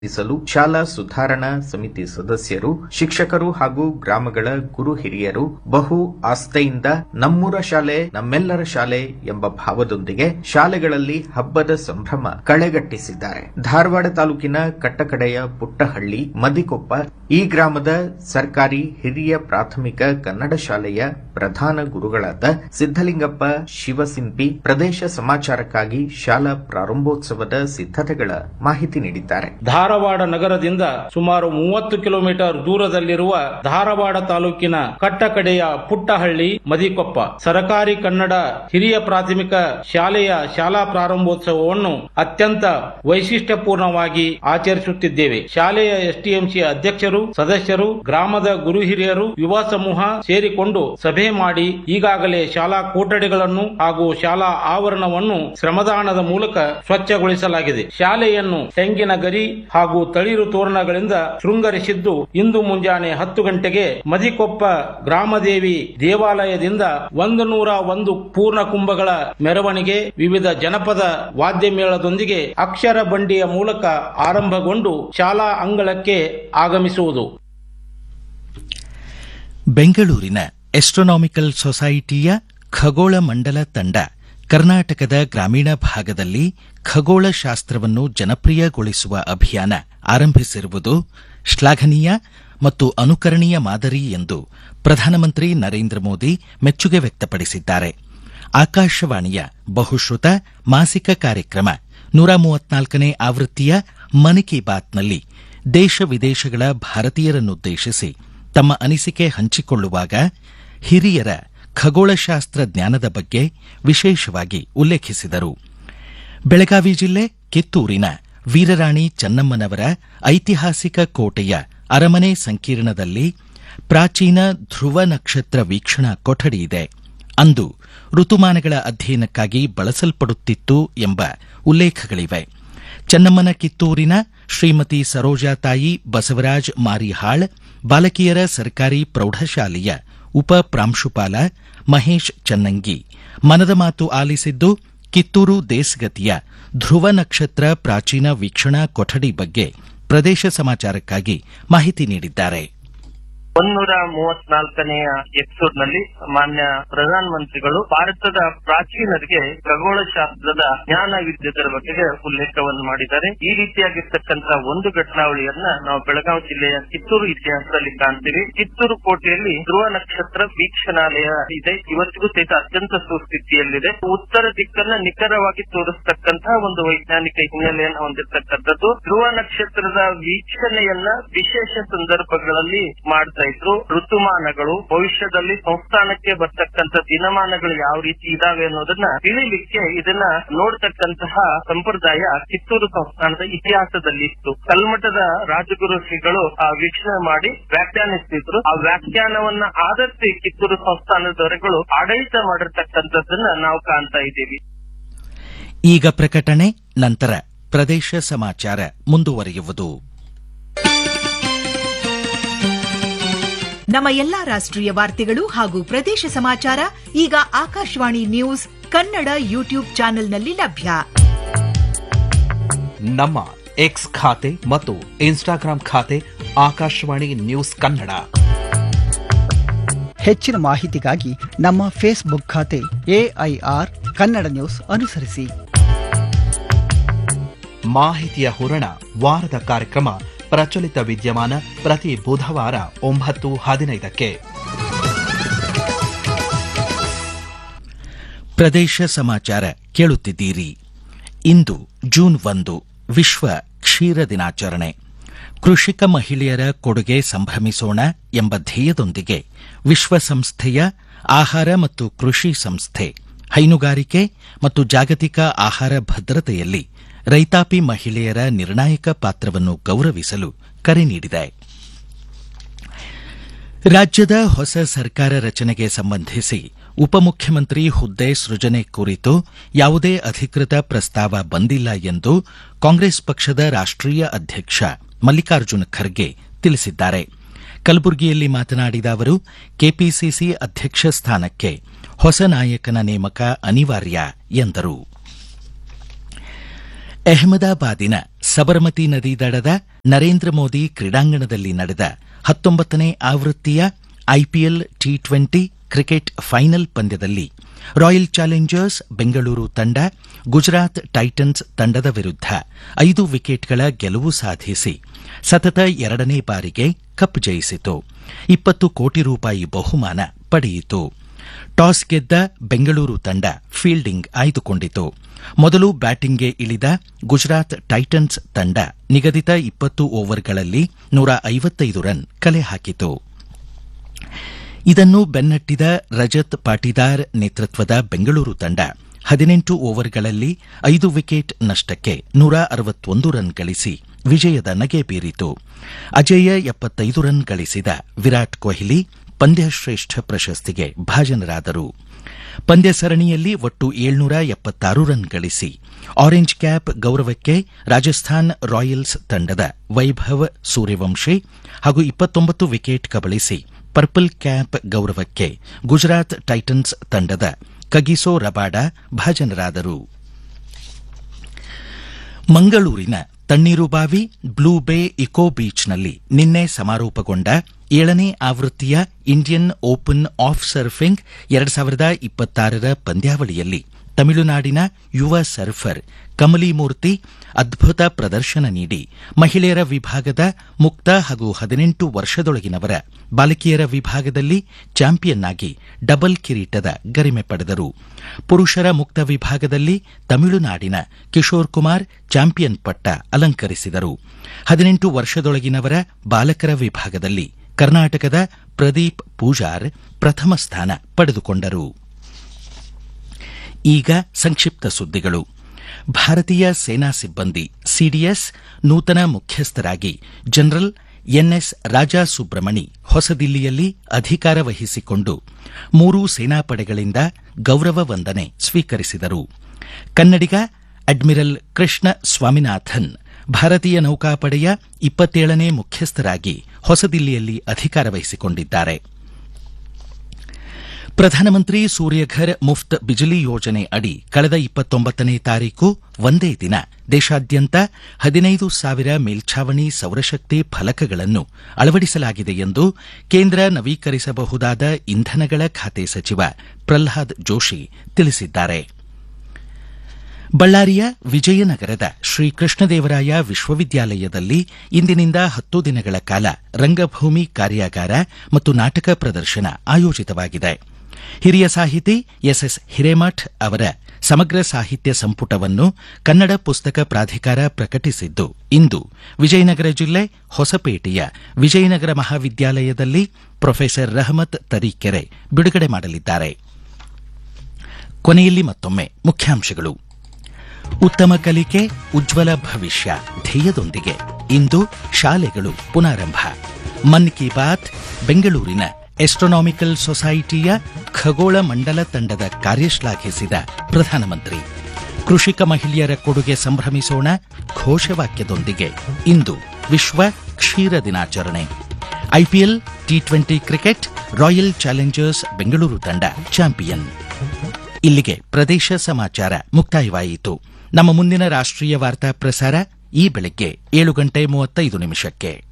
ಿಸಲು ಶಾಲಾ ಸುಧಾರಣಾ ಸಮಿತಿ ಸದಸ್ಯರು ಶಿಕ್ಷಕರು ಹಾಗೂ ಗ್ರಾಮಗಳ ಗುರು ಹಿರಿಯರು ಬಹು ಆಸ್ಥೆಯಿಂದ ನಮ್ಮೂರ ಶಾಲೆ ನಮ್ಮೆಲ್ಲರ ಶಾಲೆ ಎಂಬ ಭಾವದೊಂದಿಗೆ ಶಾಲೆಗಳಲ್ಲಿ ಹಬ್ಬದ ಸಂಭ್ರಮ ಕಳೆಗಟ್ಟಿಸಿದ್ದಾರೆ ಧಾರವಾಡ ತಾಲೂಕಿನ ಕಟ್ಟಕಡೆಯ ಪುಟ್ಟಹಳ್ಳಿ ಮದಿಕೊಪ್ಪ ಈ ಗ್ರಾಮದ ಸರ್ಕಾರಿ ಹಿರಿಯ ಪ್ರಾಥಮಿಕ ಕನ್ನಡ ಶಾಲೆಯ ಪ್ರಧಾನ ಗುರುಗಳಾದ ಸಿದ್ದಲಿಂಗಪ್ಪ ಶಿವಸಿಂಪಿ ಪ್ರದೇಶ ಸಮಾಚಾರಕ್ಕಾಗಿ ಶಾಲಾ ಪ್ರಾರಂಭೋತ್ಸವದ ಸಿದ್ಧತೆಗಳ ಮಾಹಿತಿ ನೀಡಿದ್ದಾರೆ ಧಾರವಾಡ ನಗರದಿಂದ ಸುಮಾರು ಮೂವತ್ತು ಕಿಲೋಮೀಟರ್ ದೂರದಲ್ಲಿರುವ ಧಾರವಾಡ ತಾಲೂಕಿನ ಕಟ್ಟಕಡೆಯ ಪುಟ್ಟಹಳ್ಳಿ ಮದಿಕೊಪ್ಪ ಸರಕಾರಿ ಕನ್ನಡ ಹಿರಿಯ ಪ್ರಾಥಮಿಕ ಶಾಲೆಯ ಶಾಲಾ ಪ್ರಾರಂಭೋತ್ಸವವನ್ನು ಅತ್ಯಂತ ವೈಶಿಷ್ಟ್ಯಪೂರ್ಣವಾಗಿ ಆಚರಿಸುತ್ತಿದ್ದೇವೆ ಶಾಲೆಯ ಎಸ್ಟಿಎಂಸಿ ಅಧ್ಯಕ್ಷರು ಸದಸ್ಯರು ಗ್ರಾಮದ ಗುರು ಹಿರಿಯರು ಯುವ ಸಮೂಹ ಸೇರಿಕೊಂಡು ಸಭೆ ಮಾಡಿ ಈಗಾಗಲೇ ಶಾಲಾ ಕೊಠಡಿಗಳನ್ನು ಹಾಗೂ ಶಾಲಾ ಆವರಣವನ್ನು ಶ್ರಮದಾನದ ಮೂಲಕ ಸ್ವಚ್ಛಗೊಳಿಸಲಾಗಿದೆ ಶಾಲೆಯನ್ನು ತೆಂಗಿನ ಗರಿ ಹಾಗೂ ತಳಿರು ತೋರಣಗಳಿಂದ ಶೃಂಗರಿಸಿದ್ದು ಇಂದು ಮುಂಜಾನೆ ಹತ್ತು ಗಂಟೆಗೆ ಮದಿಕೊಪ್ಪ ಗ್ರಾಮದೇವಿ ದೇವಾಲಯದಿಂದ ಒಂದು ನೂರ ಒಂದು ಪೂರ್ಣ ಕುಂಭಗಳ ಮೆರವಣಿಗೆ ವಿವಿಧ ಜನಪದ ವಾದ್ಯ ಮೇಳದೊಂದಿಗೆ ಅಕ್ಷರ ಬಂಡಿಯ ಮೂಲಕ ಆರಂಭಗೊಂಡು ಶಾಲಾ ಅಂಗಳಕ್ಕೆ ಆಗಮಿಸುವುದು ಬೆಂಗಳೂರಿನ ಎಸ್ಟ್ರೋನಾಮಿಕಲ್ ಸೊಸೈಟಿಯ ಖಗೋಳ ಮಂಡಲ ತಂಡ ಕರ್ನಾಟಕದ ಗ್ರಾಮೀಣ ಭಾಗದಲ್ಲಿ ಖಗೋಳಶಾಸ್ತ್ರವನ್ನು ಜನಪ್ರಿಯಗೊಳಿಸುವ ಅಭಿಯಾನ ಆರಂಭಿಸಿರುವುದು ಶ್ಲಾಘನೀಯ ಮತ್ತು ಅನುಕರಣೀಯ ಮಾದರಿ ಎಂದು ಪ್ರಧಾನಮಂತ್ರಿ ನರೇಂದ್ರ ಮೋದಿ ಮೆಚ್ಚುಗೆ ವ್ಯಕ್ತಪಡಿಸಿದ್ದಾರೆ ಆಕಾಶವಾಣಿಯ ಬಹುಶ್ರುತ ಮಾಸಿಕ ಕಾರ್ಯಕ್ರಮ ನೂರ ಮೂವತ್ನಾಲ್ಕನೇ ಆವೃತ್ತಿಯ ಮನ್ ಕಿ ಬಾತ್ನಲ್ಲಿ ದೇಶ ವಿದೇಶಗಳ ಭಾರತೀಯರನ್ನುದ್ದೇಶಿಸಿ ತಮ್ಮ ಅನಿಸಿಕೆ ಹಂಚಿಕೊಳ್ಳುವಾಗ ಹಿರಿಯರ ಖಗೋಳಶಾಸ್ತ್ರ ಜ್ಞಾನದ ಬಗ್ಗೆ ವಿಶೇಷವಾಗಿ ಉಲ್ಲೇಖಿಸಿದರು ಬೆಳಗಾವಿ ಜಿಲ್ಲೆ ಕಿತ್ತೂರಿನ ವೀರರಾಣಿ ಚೆನ್ನಮ್ಮನವರ ಐತಿಹಾಸಿಕ ಕೋಟೆಯ ಅರಮನೆ ಸಂಕೀರ್ಣದಲ್ಲಿ ಪ್ರಾಚೀನ ಧ್ರುವ ನಕ್ಷತ್ರ ವೀಕ್ಷಣಾ ಕೊಠಡಿ ಇದೆ ಅಂದು ಋತುಮಾನಗಳ ಅಧ್ಯಯನಕ್ಕಾಗಿ ಬಳಸಲ್ಪಡುತ್ತಿತ್ತು ಎಂಬ ಉಲ್ಲೇಖಗಳಿವೆ ಚೆನ್ನಮ್ಮನ ಕಿತ್ತೂರಿನ ಶ್ರೀಮತಿ ಸರೋಜಾತಾಯಿ ಬಸವರಾಜ್ ಮಾರಿಹಾಳ್ ಬಾಲಕಿಯರ ಸರ್ಕಾರಿ ಪ್ರೌಢಶಾಲೆಯ ಉಪ ಪ್ರಾಂಶುಪಾಲ ಮಹೇಶ್ ಚನ್ನಂಗಿ ಮನದ ಮಾತು ಆಲಿಸಿದ್ದು ಕಿತ್ತೂರು ದೇಸ್ಗತಿಯ ಧ್ರುವ ನಕ್ಷತ್ರ ಪ್ರಾಚೀನ ವೀಕ್ಷಣಾ ಕೊಠಡಿ ಬಗ್ಗೆ ಪ್ರದೇಶ ಸಮಾಚಾರಕ್ಕಾಗಿ ಮಾಹಿತಿ ನೀಡಿದ್ದಾರೆ ಒಂದೂರ ಮೂವತ್ನಾಲ್ಕನೆಯ ಎಪಿಸೋಡ್ ನಲ್ಲಿ ಮಾನ್ಯ ಪ್ರಧಾನ ಮಂತ್ರಿಗಳು ಭಾರತದ ಪ್ರಾಚೀನರಿಗೆ ಖಗೋಳಶಾಸ್ತ್ರದ ಜ್ಞಾನ ವಿದ್ಯೆದರ ಬಗ್ಗೆ ಉಲ್ಲೇಖವನ್ನು ಮಾಡಿದ್ದಾರೆ ಈ ರೀತಿಯಾಗಿರ್ತಕ್ಕಂತ ಒಂದು ಘಟನಾವಳಿಯನ್ನ ನಾವು ಬೆಳಗಾವಿ ಜಿಲ್ಲೆಯ ಕಿತ್ತೂರು ಇತಿಹಾಸದಲ್ಲಿ ಕಾಣ್ತೀವಿ ಕಿತ್ತೂರು ಕೋಟೆಯಲ್ಲಿ ಧ್ರುವ ನಕ್ಷತ್ರ ವೀಕ್ಷಣಾಲಯ ಇದೆ ಇವತ್ತಿಗೂ ಸಹಿತ ಅತ್ಯಂತ ಸುಸ್ಥಿತಿಯಲ್ಲಿದೆ ಉತ್ತರ ದಿಕ್ಕನ್ನ ನಿಖರವಾಗಿ ತೋರಿಸ್ತಕ್ಕಂತಹ ಒಂದು ವೈಜ್ಞಾನಿಕ ಹಿನ್ನೆಲೆಯನ್ನು ಹೊಂದಿರತಕ್ಕಂಥದ್ದು ಧ್ರುವ ನಕ್ಷತ್ರದ ವೀಕ್ಷಣೆಯನ್ನ ವಿಶೇಷ ಸಂದರ್ಭಗಳಲ್ಲಿ ಮಾಡ್ತಾ ಇದ್ರು ಋತುಮಾನಗಳು ಭವಿಷ್ಯದಲ್ಲಿ ಸಂಸ್ಥಾನಕ್ಕೆ ಬರ್ತಕ್ಕಂಥ ದಿನಮಾನಗಳು ಯಾವ ರೀತಿ ಇದಾವೆ ಅನ್ನೋದನ್ನ ತಿಳಿಲಿಕ್ಕೆ ಇದನ್ನ ನೋಡ್ತಕ್ಕಂತಹ ಸಂಪ್ರದಾಯ ಕಿತ್ತೂರು ಸಂಸ್ಥಾನದ ಇತಿಹಾಸದಲ್ಲಿ ಇತ್ತು ಕಲ್ಮಠದ ರಾಜಗುರು ಶ್ರೀಗಳು ಆ ವೀಕ್ಷಣೆ ಮಾಡಿ ವ್ಯಾಖ್ಯಾನಿಸ್ತಿದ್ರು ಆ ವ್ಯಾಖ್ಯಾನವನ್ನ ಆಧರಿಸಿ ಕಿತ್ತೂರು ಸಂಸ್ಥಾನದವರೆಗಳು ಆಡಳಿತ ಮಾಡಿರ್ತಕ್ಕಂಥದ್ದನ್ನ ನಾವು ಕಾಣ್ತಾ ಇದ್ದೀವಿ ಈಗ ಪ್ರಕಟಣೆ ನಂತರ ಪ್ರದೇಶ ಸಮಾಚಾರ ಮುಂದುವರಿಯುವುದು ನಮ್ಮ ಎಲ್ಲಾ ರಾಷ್ಟ್ರೀಯ ವಾರ್ತೆಗಳು ಹಾಗೂ ಪ್ರದೇಶ ಸಮಾಚಾರ ಈಗ ಆಕಾಶವಾಣಿ ನ್ಯೂಸ್ ಕನ್ನಡ ಯೂಟ್ಯೂಬ್ ಚಾನೆಲ್ನಲ್ಲಿ ಲಭ್ಯ ನಮ್ಮ ಎಕ್ಸ್ ಖಾತೆ ಮತ್ತು ಇನ್ಸ್ಟಾಗ್ರಾಂ ಖಾತೆ ಆಕಾಶವಾಣಿ ನ್ಯೂಸ್ ಕನ್ನಡ ಹೆಚ್ಚಿನ ಮಾಹಿತಿಗಾಗಿ ನಮ್ಮ ಫೇಸ್ಬುಕ್ ಖಾತೆ ಎಐಆರ್ ಕನ್ನಡ ನ್ಯೂಸ್ ಅನುಸರಿಸಿ ಮಾಹಿತಿಯ ಹೂರಣ ವಾರದ ಕಾರ್ಯಕ್ರಮ ಪ್ರಚಲಿತ ವಿದ್ಯಮಾನ ಪ್ರತಿ ಬುಧವಾರ ಒಂಬತ್ತು ಹದಿನೈದಕ್ಕೆ ಪ್ರದೇಶ ಸಮಾಚಾರ ಕೇಳುತ್ತಿದ್ದೀರಿ ಇಂದು ಜೂನ್ ಒಂದು ವಿಶ್ವ ಕ್ಷೀರ ದಿನಾಚರಣೆ ಕೃಷಿಕ ಮಹಿಳೆಯರ ಕೊಡುಗೆ ಸಂಭ್ರಮಿಸೋಣ ಎಂಬ ಧ್ಯೇಯದೊಂದಿಗೆ ವಿಶ್ವಸಂಸ್ಥೆಯ ಆಹಾರ ಮತ್ತು ಕೃಷಿ ಸಂಸ್ಥೆ ಹೈನುಗಾರಿಕೆ ಮತ್ತು ಜಾಗತಿಕ ಆಹಾರ ಭದ್ರತೆಯಲ್ಲಿ ರೈತಾಪಿ ಮಹಿಳೆಯರ ನಿರ್ಣಾಯಕ ಪಾತ್ರವನ್ನು ಗೌರವಿಸಲು ಕರೆ ನೀಡಿದೆ ರಾಜ್ಯದ ಹೊಸ ಸರ್ಕಾರ ರಚನೆಗೆ ಸಂಬಂಧಿಸಿ ಉಪಮುಖ್ಯಮಂತ್ರಿ ಹುದ್ದೆ ಸೃಜನೆ ಕುರಿತು ಯಾವುದೇ ಅಧಿಕೃತ ಪ್ರಸ್ತಾವ ಬಂದಿಲ್ಲ ಎಂದು ಕಾಂಗ್ರೆಸ್ ಪಕ್ಷದ ರಾಷ್ಟೀಯ ಅಧ್ಯಕ್ಷ ಮಲ್ಲಿಕಾರ್ಜುನ ಖರ್ಗೆ ತಿಳಿಸಿದ್ದಾರೆ ಕಲಬುರಗಿಯಲ್ಲಿ ಮಾತನಾಡಿದ ಅವರು ಕೆಪಿಸಿಸಿ ಅಧ್ಯಕ್ಷ ಸ್ಥಾನಕ್ಕೆ ಹೊಸ ನಾಯಕನ ನೇಮಕ ಅನಿವಾರ್ಯ ಎಂದರು ಅಹಮದಾಬಾದಿನ ಸಬರಮತಿ ನದಿ ದಡದ ನರೇಂದ್ರ ಮೋದಿ ಕ್ರೀಡಾಂಗಣದಲ್ಲಿ ನಡೆದ ಹತ್ತೊಂಬತ್ತನೇ ಆವೃತ್ತಿಯ IPL T twenty cricket final ಪಂದ್ಯದಲ್ಲಿ ರಾಯಲ್ ಚಾಲೆಂಜರ್ಸ್ ಬೆಂಗಳೂರು ತಂಡ ಗುಜರಾತ್ ಟೈಟನ್ಸ್ ತಂಡದ ವಿರುದ್ಧ ಐದು ವಿಕೆಟ್ಗಳ ಗೆಲುವು ಸಾಧಿಸಿ ಸತತ ಎರಡನೇ ಬಾರಿಗೆ ಕಪ್ ಜಯಿಸಿತು ಇಪ್ಪತ್ತು ಕೋಟಿ ರೂಪಾಯಿ ಬಹುಮಾನ ಪಡೆಯಿತು ಟಾಸ್ ಗೆದ್ದ ಬೆಂಗಳೂರು ತಂಡ ಫೀಲ್ಡಿಂಗ್ ಆಯ್ದುಕೊಂಡಿತು ಮೊದಲು ಬ್ಯಾಟಿಂಗ್ಗೆ ಇಳಿದ ಗುಜರಾತ್ ಟೈಟನ್ಸ್ ತಂಡ ನಿಗದಿತ ಇಪ್ಪತ್ತು ಓವರ್ಗಳಲ್ಲಿ ನೂರ ಐವತ್ತೈದು ರನ್ ಕಲೆ ಹಾಕಿತು ಇದನ್ನು ಬೆನ್ನಟ್ಟಿದ ರಜತ್ ಪಾಟಿದಾರ್ ನೇತೃತ್ವದ ಬೆಂಗಳೂರು ತಂಡ ಹದಿನೆಂಟು ಓವರ್ಗಳಲ್ಲಿ ಐದು ವಿಕೆಟ್ ನಷ್ಟಕ್ಕೆ ನೂರ ಅರವತ್ತೊಂದು ರನ್ ಗಳಿಸಿ ವಿಜಯದ ನಗೆ ಬೀರಿತು ಅಜೇಯ ಎಪ್ಪತ್ತೈದು ರನ್ ಗಳಿಸಿದ ವಿರಾಟ್ ಕೊಹ್ಲಿ ಪಂದ್ಯಶ್ರೇಷ್ಠ ಪ್ರಶಸ್ತಿಗೆ ಭಾಜನರಾದರು ಪಂದ್ಯ ಸರಣಿಯಲ್ಲಿ ಒಟ್ಟು ಏಳ್ನೂರ ಎಪ್ಪತ್ತಾರು ರನ್ ಗಳಿಸಿ ಆರೆಂಜ್ ಕ್ಯಾಪ್ ಗೌರವಕ್ಕೆ ರಾಜಸ್ಥಾನ್ ರಾಯಲ್ಸ್ ತಂಡದ ವೈಭವ್ ಸೂರ್ಯವಂಶಿ ಹಾಗೂ ಇಪ್ಪತ್ತೊಂಬತ್ತು ವಿಕೆಟ್ ಕಬಳಿಸಿ ಪರ್ಪಲ್ ಕ್ಯಾಪ್ ಗೌರವಕ್ಕೆ ಗುಜರಾತ್ ಟೈಟನ್ಸ್ ತಂಡದ ಕಗಿಸೋ ರಬಾಡ ಭಾಜನರಾದರು ಮಂಗಳೂರಿನ ತಣ್ಣೀರುಬಾವಿ ಬ್ಲೂ ಬೇ ಇಕೋ ಬೀಚ್ನಲ್ಲಿ ನಿನ್ನೆ ಸಮಾರೋಪಗೊಂಡ ಏಳನೇ ಆವೃತ್ತಿಯ ಇಂಡಿಯನ್ ಓಪನ್ ಆಫ್ ಸರ್ಫಿಂಗ್ ಎರಡು ಸಾವಿರದ ಇಪ್ಪತ್ತಾರರ ಪಂದ್ಯಾವಳಿಯಲ್ಲಿ ತಮಿಳುನಾಡಿನ ಯುವ ಸರ್ಫರ್ ಕಮಲಿ ಮೂರ್ತಿ ಅದ್ಭುತ ಪ್ರದರ್ಶನ ನೀಡಿ ಮಹಿಳೆಯರ ವಿಭಾಗದ ಮುಕ್ತ ಹಾಗೂ ಹದಿನೆಂಟು ವರ್ಷದೊಳಗಿನವರ ಬಾಲಕಿಯರ ವಿಭಾಗದಲ್ಲಿ ಚಾಂಪಿಯನ್ ಆಗಿ ಡಬಲ್ ಕಿರೀಟದ ಗರಿಮೆ ಪಡೆದರು ಪುರುಷರ ಮುಕ್ತ ವಿಭಾಗದಲ್ಲಿ ತಮಿಳುನಾಡಿನ ಕಿಶೋರ್ ಕುಮಾರ್ ಚಾಂಪಿಯನ್ ಪಟ್ಟ ಅಲಂಕರಿಸಿದರು ಹದಿನೆಂಟು ವರ್ಷದೊಳಗಿನವರ ಬಾಲಕರ ವಿಭಾಗದಲ್ಲಿ ಕರ್ನಾಟಕದ ಪ್ರದೀಪ್ ಪೂಜಾರ್ ಪ್ರಥಮ ಸ್ಥಾನ ಪಡೆದುಕೊಂಡರು ಈಗ ಸಂಕ್ಷಿಪ್ತ ಸುದ್ದಿಗಳು ಭಾರತೀಯ ಸೇನಾ ಸಿಬ್ಬಂದಿ ಸಿಡಿಎಸ್ ನೂತನ ಮುಖ್ಯಸ್ಥರಾಗಿ ಜನರಲ್ ಎನ್ಎಸ್ ರಾಜಾ ಸುಬ್ರಮಣಿ ಹೊಸದಿಲ್ಲಿಯಲ್ಲಿ ಅಧಿಕಾರ ವಹಿಸಿಕೊಂಡು ಮೂರೂ ಸೇನಾಪಡೆಗಳಿಂದ ಗೌರವ ವಂದನೆ ಸ್ವೀಕರಿಸಿದರು ಕನ್ನಡಿಗ ಅಡ್ಮಿರಲ್ ಕೃಷ್ಣ ಸ್ವಾಮಿನಾಥನ್ ಭಾರತೀಯ ನೌಕಾಪಡೆಯ ಇಪ್ಪತ್ತೇಳನೇ ಮುಖ್ಯಸ್ಥರಾಗಿ ಹೊಸದಿಲ್ಲಿಯಲ್ಲಿ ಅಧಿಕಾರ ವಹಿಸಿಕೊಂಡಿದ್ದಾರೆ ಪ್ರಧಾನಮಂತ್ರಿ ಸೂರ್ಯಘರ್ ಮುಫ್ತ್ ಬಿಜಿಲಿ ಯೋಜನೆ ಅಡಿ ಕಳೆದ ಇಪ್ಪತ್ತೊಂಬತ್ತನೇ ತಾರೀಕು ಒಂದೇ ದಿನ ದೇಶಾದ್ಯಂತ ಹದಿನೈದು ಸಾವಿರ ಮೇಲ್ಛಾವಣಿ ಸೌರಶಕ್ತಿ ಫಲಕಗಳನ್ನು ಅಳವಡಿಸಲಾಗಿದೆ ಎಂದು ಕೇಂದ್ರ ನವೀಕರಿಸಬಹುದಾದ ಇಂಧನಗಳ ಖಾತೆ ಸಚಿವ ಪ್ರಲ್ಹಾದ್ ಜೋಶಿ ತಿಳಿಸಿದ್ದಾರೆ ಬಳ್ಳಾರಿಯ ವಿಜಯನಗರದ ಶ್ರೀ ಕೃಷ್ಣದೇವರಾಯ ವಿಶ್ವವಿದ್ಯಾಲಯದಲ್ಲಿ ಇಂದಿನಿಂದ ಹತ್ತು ದಿನಗಳ ಕಾಲ ರಂಗಭೂಮಿ ಕಾರ್ಯಾಗಾರ ಮತ್ತು ನಾಟಕ ಪ್ರದರ್ಶನ ಆಯೋಜಿತವಾಗಿದೆ ಹಿರಿಯ ಸಾಹಿತಿ ಎಸ್ಎಸ್ ಹಿರೇಮಠ್ ಅವರ ಸಮಗ್ರ ಸಾಹಿತ್ಯ ಸಂಪುಟವನ್ನು ಕನ್ನಡ ಪುಸ್ತಕ ಪ್ರಾಧಿಕಾರ ಪ್ರಕಟಿಸಿದ್ದು ಇಂದು ವಿಜಯನಗರ ಜಿಲ್ಲೆ ಹೊಸಪೇಟೆಯ ವಿಜಯನಗರ ಮಹಾವಿದ್ಯಾಲಯದಲ್ಲಿ ಪ್ರೊಫೆಸರ್ ರಹಮತ್ ತರೀಕೆರೆ ಬಿಡುಗಡೆ ಮಾಡಲಿದ್ದಾರೆ ಕೊನೆಯಲ್ಲಿ ಮತ್ತೊಮ್ಮೆ ಮುಖ್ಯಾಂಶಗಳು ಉತ್ತಮ ಕಲಿಕೆ ಉಜ್ವಲ ಭವಿಷ್ಯ ಧ್ಯೇಯದೊಂದಿಗೆ ಇಂದು ಶಾಲೆಗಳು ಪುನಾರಂಭ ಮನ್ ಕಿ ಬಾತ್ ಬೆಂಗಳೂರಿನ ಎಸ್ಟ್ರೋನಾಮಿಕಲ್ ಸೊಸೈಟಿಯ ಖಗೋಳ ಮಂಡಲ ತಂಡದ ಕಾರ್ಯ ಶ್ಲಾಘಿಸಿದ ಪ್ರಧಾನಮಂತ್ರಿ ಕೃಷಿಕ ಮಹಿಳೆಯರ ಕೊಡುಗೆ ಸಂಭ್ರಮಿಸೋಣ ಘೋಷವಾಕ್ಯದೊಂದಿಗೆ ಇಂದು ವಿಶ್ವ ಕ್ಷೀರ ದಿನಾಚರಣೆ IPL T twenty cricket royal challengers Bengaluru ತಂಡ ಚಾಂಪಿಯನ್ ಇಲ್ಲಿಗೆ ಪ್ರದೇಶ ಸಮಾಚಾರ ಮುಕ್ತಾಯವಾಯಿತು ನಮ್ಮ ಮುಂದಿನ ರಾಷ್ಟ್ರೀಯ ವಾರ್ತಾ ಪ್ರಸಾರ ಈ ಬೆಳಗ್ಗೆ ಏಳು ಗಂಟೆ ಮೂವತ್ತೈದು ನಿಮಿಷಕ್ಕೆ